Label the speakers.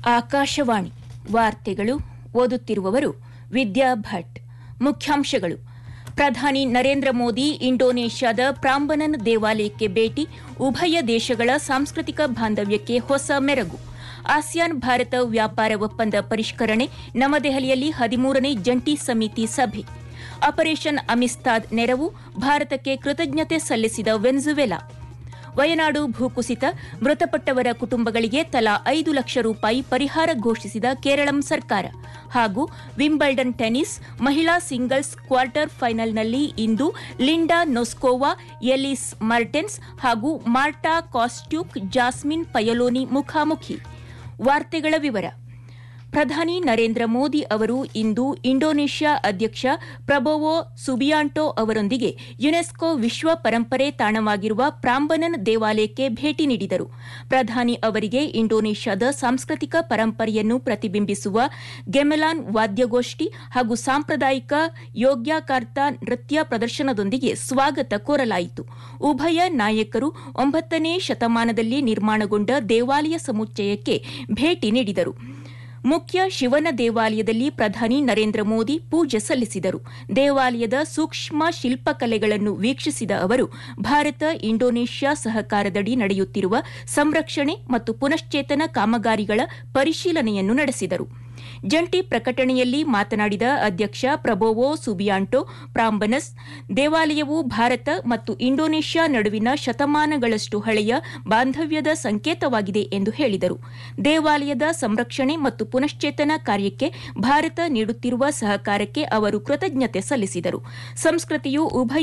Speaker 1: ಆಕಾಶವಾಣಿ ವಾರ್ತೆಗಳು ಓದುತ್ತಿರುವವರು ವಿದ್ಯಾ ಭಟ್ ಮುಖ್ಯಾಂಶಗಳು ಪ್ರಧಾನಿ ನರೇಂದ್ರ ಮೋದಿ ಇಂಡೋನೇಷ್ಯಾದ ಪ್ರಾಂಬನನ್ ದೇವಾಲಯಕ್ಕೆ ಭೇಟಿ ಉಭಯ ದೇಶಗಳ ಸಾಂಸ್ಕೃತಿಕ ಬಾಂಧವ್ಯಕ್ಕೆ ಹೊಸ ಮೆರಗು ಆಸಿಯಾನ್ ಭಾರತ ವ್ಯಾಪಾರ ಒಪ್ಪಂದ ಪರಿಷ್ಕರಣೆ ನವದೆಹಲಿಯಲ್ಲಿ ಹದಿಮೂರನೇ ಜಂಟಿ ಸಮಿತಿ ಸಭೆ ಆಪರೇಷನ್ ಅಮಿಸ್ತಾದ್ ನೆರವು ಭಾರತಕ್ಕೆ ಕೃತಜ್ಞತೆ ಸಲ್ಲಿಸಿದ ವೆನ್ಜುವೆಲಾ ವಯನಾಡು ಭೂಕುಸಿತ ಮೃತಪಟ್ಟವರ ಕುಟುಂಬಗಳಿಗೆ ತಲಾ ಐದು ಲಕ್ಷ ರೂಪಾಯಿ ಪರಿಹಾರ ಘೋಷಿಸಿದ ಕೇರಳಂ ಸರ್ಕಾರ ಹಾಗೂ ವಿಂಬಲ್ಡನ್ ಟೆನಿಸ್ ಮಹಿಳಾ ಸಿಂಗಲ್ಸ್ ಕ್ವಾರ್ಟರ್ ಫೈನಲ್ನಲ್ಲಿ ಇಂದು ಲಿಂಡಾ ನೊಸ್ಕೋವಾ ಎಲಿಸ್ ಮರ್ಟೆನ್ಸ್ ಹಾಗೂ ಮಾರ್ಟಾ ಕಾಸ್ಟ್ಯೂಕ್ ಜಾಸ್ಮಿನ್ ಪಯಲೋನಿ ಮುಖಾಮುಖಿ ವಾರ್ತೆಗಳ ವಿವರ ಪ್ರಧಾನಿ ನರೇಂದ್ರ ಮೋದಿ ಅವರು ಇಂದು ಇಂಡೋನೇಷ್ಯಾ ಅಧ್ಯಕ್ಷ ಪ್ರಬೋವೋ ಸುಬಿಯಾಂಟೋ ಅವರೊಂದಿಗೆ ಯುನೆಸ್ಕೋ ವಿಶ್ವ ಪರಂಪರೆ ತಾಣವಾಗಿರುವ ಪ್ರಾಂಬನನ್ ದೇವಾಲಯಕ್ಕೆ ಭೇಟಿ ನೀಡಿದರು ಪ್ರಧಾನಿ ಅವರಿಗೆ ಇಂಡೋನೇಷ್ಯಾದ ಸಾಂಸ್ಕೃತಿಕ ಪರಂಪರೆಯನ್ನು ಪ್ರತಿಬಿಂಬಿಸುವ ಗೆಮೆಲಾನ್ ವಾದ್ಯಗೋಷ್ಠಿ ಹಾಗೂ ಸಾಂಪ್ರದಾಯಿಕ ಯೋಗ್ಯಾಕಾರ್ತ ನೃತ್ಯ ಪ್ರದರ್ಶನದೊಂದಿಗೆ ಸ್ವಾಗತ ಕೋರಲಾಯಿತು ಉಭಯ ನಾಯಕರು ಒಂಬತ್ತನೇ ಶತಮಾನದಲ್ಲಿ ನಿರ್ಮಾಣಗೊಂಡ ದೇವಾಲಯ ಸಮುಚ್ಚಯಕ್ಕೆ ಭೇಟಿ ನೀಡಿದರು ಮುಖ್ಯ ಶಿವನ ದೇವಾಲಯದಲ್ಲಿ ಪ್ರಧಾನಿ ನರೇಂದ್ರ ಮೋದಿ ಪೂಜೆ ಸಲ್ಲಿಸಿದರು ದೇವಾಲಯದ ಸೂಕ್ಷ್ಮ ಶಿಲ್ಪಕಲೆಗಳನ್ನು ವೀಕ್ಷಿಸಿದ ಅವರು ಭಾರತ ಇಂಡೋನೇಷ್ಯಾ ಸಹಕಾರದಡಿ ನಡೆಯುತ್ತಿರುವ ಸಂರಕ್ಷಣೆ ಮತ್ತು ಪುನಶ್ಚೇತನ ಕಾಮಗಾರಿಗಳ ಪರಿಶೀಲನೆಯನ್ನು ನಡೆಸಿದರು ಜಂಟಿ ಪ್ರಕಟಣೆಯಲ್ಲಿ ಮಾತನಾಡಿದ ಅಧ್ಯಕ್ಷ ಪ್ರಬೋವೋ ಸುಬಿಯಾಂಟೋ ಪ್ರಾಂಬನಸ್ ದೇವಾಲಯವು ಭಾರತ ಮತ್ತು ಇಂಡೋನೇಷ್ಯಾ ನಡುವಿನ ಶತಮಾನಗಳಷ್ಟು ಹಳೆಯ ಬಾಂಧವ್ಯದ ಸಂಕೇತವಾಗಿದೆ ಎಂದು ಹೇಳಿದರು ದೇವಾಲಯದ ಸಂರಕ್ಷಣೆ ಮತ್ತು ಪುನಶ್ಚೇತನ ಕಾರ್ಯಕ್ಕೆ ಭಾರತ ನೀಡುತ್ತಿರುವ ಸಹಕಾರಕ್ಕೆ ಅವರು ಕೃತಜ್ಞತೆ ಸಲ್ಲಿಸಿದರು ಸಂಸ್ಕೃತಿಯು ಉಭಯ